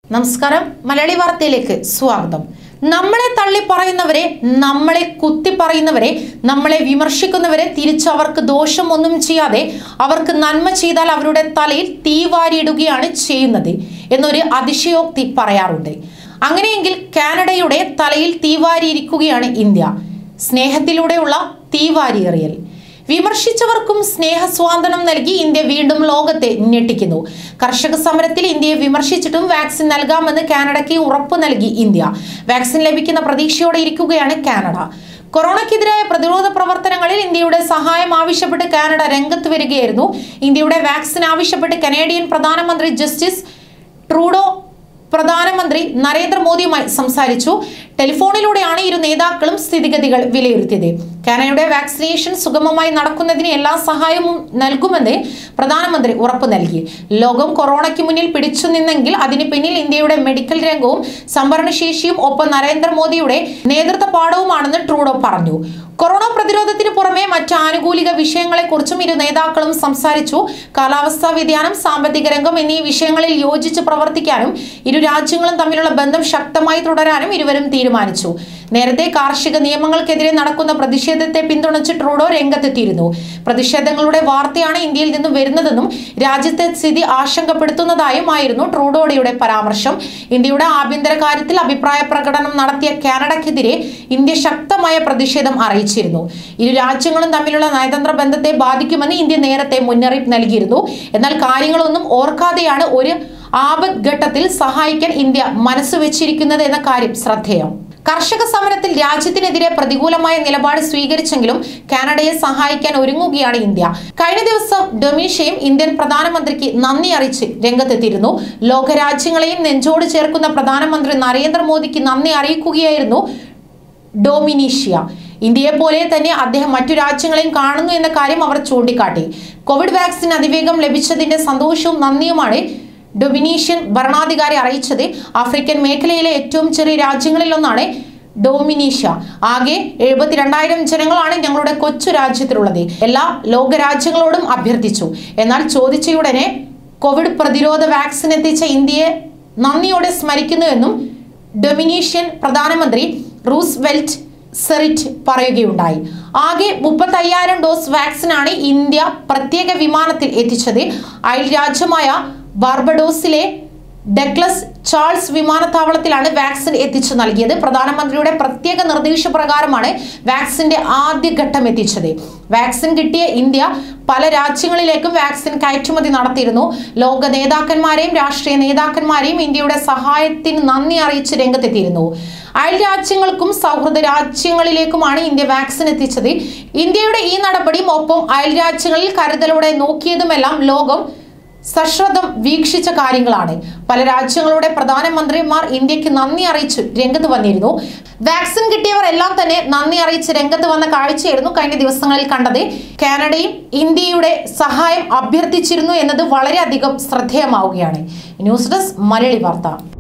നമസ്കാരം മലയാളി വാർത്തയിലേക്ക് സ്വാഗതം നമ്മളെ തള്ളി പറയുന്നവരെ നമ്മളെ കുത്തി പറയുന്നവരെ നമ്മളെ വിമർശിക്കുന്നവരെ തിരിച്ച് അവർക്ക് ദോഷമൊന്നും ചെയ്യാതെ അവർക്ക് നന്മ ചെയ്താൽ അവരുടെ തലയിൽ തീ വാരിയിടുകയാണ് ചെയ്യുന്നത് എന്നൊരു അതിശയോക്തി പറയാറുണ്ട് അങ്ങനെയെങ്കിൽ കാനഡയുടെ തലയിൽ തീ വാരിയിരിക്കുകയാണ് ഇന്ത്യ സ്നേഹത്തിലൂടെയുള്ള തീ വാരിയെറിയൽ വിമർശിച്ചവർക്കും സ്നേഹസ്വാന്തനം നൽകി ഇന്ത്യ വീണ്ടും ലോകത്തെ ഞെട്ടിക്കുന്നു കർഷക സമരത്തിൽ ഇന്ത്യയെ വിമർശിച്ചിട്ടും വാക്സിൻ നൽകാമെന്ന് കാനഡയ്ക്ക് ഉറപ്പ് നൽകി ഇന്ത്യ വാക്സിൻ ലഭിക്കുന്ന പ്രതീക്ഷയോടെ ഇരിക്കുകയാണ് കാനഡ കൊറോണയ്ക്കെതിരായ പ്രതിരോധ പ്രവർത്തനങ്ങളിൽ ഇന്ത്യയുടെ സഹായം ആവശ്യപ്പെട്ട് കാനഡ രംഗത്ത് വരികയായിരുന്നു ഇന്ത്യയുടെ വാക്സിൻ ആവശ്യപ്പെട്ട് കനേഡിയൻ പ്രധാനമന്ത്രി ജസ്റ്റിസ് ട്രൂഡോ പ്രധാനമന്ത്രി നരേന്ദ്രമോദിയുമായി സംസാരിച്ചു ടെലിഫോണിലൂടെയാണ് ഇരു നേതാക്കളും സ്ഥിതിഗതികൾ വിലയിരുത്തിയത് കാനഡയുടെ വാക്സിനേഷൻ സുഗമമായി നടക്കുന്നതിന് എല്ലാ സഹായവും നൽകുമെന്ന് പ്രധാനമന്ത്രി ഉറപ്പു നൽകി ലോകം കൊറോണയ്ക്ക് മുന്നിൽ പിടിച്ചു നിന്നെങ്കിൽ അതിന് പിന്നിൽ ഇന്ത്യയുടെ മെഡിക്കൽ രംഗവും സംഭരണശേഷിയും ഒപ്പം നരേന്ദ്രമോദിയുടെ നേതൃത്വ പാഠവുമാണെന്ന് ട്രൂഡോ പറഞ്ഞു കൊറോണ പ്രതിരോധത്തിന് പുറമെ മറ്റ് ആനുകൂലിക വിഷയങ്ങളെക്കുറിച്ചും ഇരു നേതാക്കളും സംസാരിച്ചു കാലാവസ്ഥാ വ്യതിയാനം സാമ്പത്തിക രംഗം എന്നീ വിഷയങ്ങളിൽ യോജിച്ച് പ്രവർത്തിക്കാനും ഇരു രാജ്യങ്ങളും തമ്മിലുള്ള ബന്ധം ശക്തമായി തുടരാനും ഇരുവരും തീരുമാനിച്ചു നേരത്തെ കാർഷിക നിയമങ്ങൾക്കെതിരെ നടക്കുന്ന പ്രതിഷേധത്തെ പിന്തുണച്ച് ട്രൂഡോ രംഗത്തെത്തിയിരുന്നു പ്രതിഷേധങ്ങളുടെ വാർത്തയാണ് ഇന്ത്യയിൽ നിന്നും വരുന്നതെന്നും രാജ്യത്തെ സ്ഥിതി ആശങ്കപ്പെടുത്തുന്നതായുമായിരുന്നു ട്രൂഡോയുടെ പരാമർശം ഇന്ത്യയുടെ ആഭ്യന്തര കാര്യത്തിൽ അഭിപ്രായ പ്രകടനം നടത്തിയ കാനഡയ്ക്കെതിരെ ഇന്ത്യ ശക്തമായ പ്രതിഷേധം അറിയിച്ചിരുന്നു ഇരു രാജ്യങ്ങളും തമ്മിലുള്ള നയതന്ത്ര ബന്ധത്തെ ബാധിക്കുമെന്ന് ഇന്ത്യ നേരത്തെ മുന്നറിയിപ്പ് നൽകിയിരുന്നു എന്നാൽ കാര്യങ്ങളൊന്നും ഓർക്കാതെയാണ് ഒരു ആപത് ഘട്ടത്തിൽ സഹായിക്കാൻ ഇന്ത്യ മനസ്സ് വെച്ചിരിക്കുന്നത് എന്ന കാര്യം ശ്രദ്ധേയം കർഷക സമരത്തിൽ രാജ്യത്തിനെതിരെ പ്രതികൂലമായ നിലപാട് സ്വീകരിച്ചെങ്കിലും കാനഡയെ സഹായിക്കാൻ ഒരുങ്ങുകയാണ് ഇന്ത്യ കഴിഞ്ഞ ദിവസം ഡൊമീഷയും ഇന്ത്യൻ പ്രധാനമന്ത്രിക്ക് നന്ദി അറിയിച്ച് രംഗത്തെത്തിയിരുന്നു ലോകരാജ്യങ്ങളെയും നെഞ്ചോട് ചേർക്കുന്ന പ്രധാനമന്ത്രി നരേന്ദ്രമോദിക്ക് നന്ദി അറിയിക്കുകയായിരുന്നു ഡൊമിനീഷ്യ ഇന്ത്യയെ പോലെ തന്നെ അദ്ദേഹം മറ്റു രാജ്യങ്ങളെയും കാണുന്നു എന്ന കാര്യം അവർ ചൂണ്ടിക്കാട്ടി കോവിഡ് വാക്സിൻ അതിവേഗം ലഭിച്ചതിന്റെ സന്തോഷവും നന്ദിയുമാണ് ഡൊമിനീഷ്യൻ ഭരണാധികാരി അറിയിച്ചത് ആഫ്രിക്കൻ മേഖലയിലെ ഏറ്റവും ചെറിയ രാജ്യങ്ങളിലൊന്നാണ് ഡൊമിനീഷ്യ ആകെ എഴുപത്തിരണ്ടായിരം ജനങ്ങളാണ് ഞങ്ങളുടെ കൊച്ചു രാജ്യത്തിലുള്ളത് എല്ലാ ലോകരാജ്യങ്ങളോടും അഭ്യർത്ഥിച്ചു എന്നാൽ ചോദിച്ചയുടനെ കോവിഡ് പ്രതിരോധ വാക്സിൻ എത്തിച്ച ഇന്ത്യയെ നന്ദിയോടെ സ്മരിക്കുന്നുവെന്നും ഡൊമിനീഷ്യൻ പ്രധാനമന്ത്രി റൂസ് വെൽറ്റ് സെറിറ്റ് പറയുകയുണ്ടായി ആകെ മുപ്പത്തയ്യായിരം ഡോസ് വാക്സിനാണ് ഇന്ത്യ പ്രത്യേക വിമാനത്തിൽ എത്തിച്ചത് അയൽ രാജ്യമായ ബാർബഡോസിലെ ഡെക്ലസ് ചാൾസ് വിമാനത്താവളത്തിലാണ് വാക്സിൻ എത്തിച്ചു നൽകിയത് പ്രധാനമന്ത്രിയുടെ പ്രത്യേക നിർദ്ദേശപ്രകാരമാണ് വാക്സിന്റെ ആദ്യ ഘട്ടം എത്തിച്ചത് വാക്സിൻ കിട്ടിയ ഇന്ത്യ പല രാജ്യങ്ങളിലേക്കും വാക്സിൻ കയറ്റുമതി നടത്തിയിരുന്നു ലോക നേതാക്കന്മാരെയും രാഷ്ട്രീയ നേതാക്കന്മാരെയും ഇന്ത്യയുടെ സഹായത്തിന് നന്ദി അറിയിച്ച് രംഗത്തെത്തിയിരുന്നു അയൽ രാജ്യങ്ങൾക്കും സൗഹൃദ രാജ്യങ്ങളിലേക്കുമാണ് ഇന്ത്യ വാക്സിൻ എത്തിച്ചത് ഇന്ത്യയുടെ ഈ നടപടിയും ഒപ്പം അയൽ രാജ്യങ്ങളിൽ കരുതലോടെ നോക്കിയതുമെല്ലാം ലോകം സശ്രദ്ധം വീക്ഷിച്ച കാര്യങ്ങളാണ് പല രാജ്യങ്ങളുടെ പ്രധാനമന്ത്രിമാർ ഇന്ത്യക്ക് നന്ദി അറിയിച്ചു രംഗത്ത് വന്നിരുന്നു വാക്സിൻ കിട്ടിയവർ എല്ലാം തന്നെ നന്ദി അറിയിച്ച് രംഗത്ത് വന്ന കാഴ്ചയായിരുന്നു കഴിഞ്ഞ ദിവസങ്ങളിൽ കണ്ടത് കാനഡയും ഇന്ത്യയുടെ സഹായം അഭ്യർത്ഥിച്ചിരുന്നു എന്നത് വളരെയധികം ശ്രദ്ധേയമാവുകയാണ് ന്യൂസ് ഡെസ്ക് മലയാളി വാർത്ത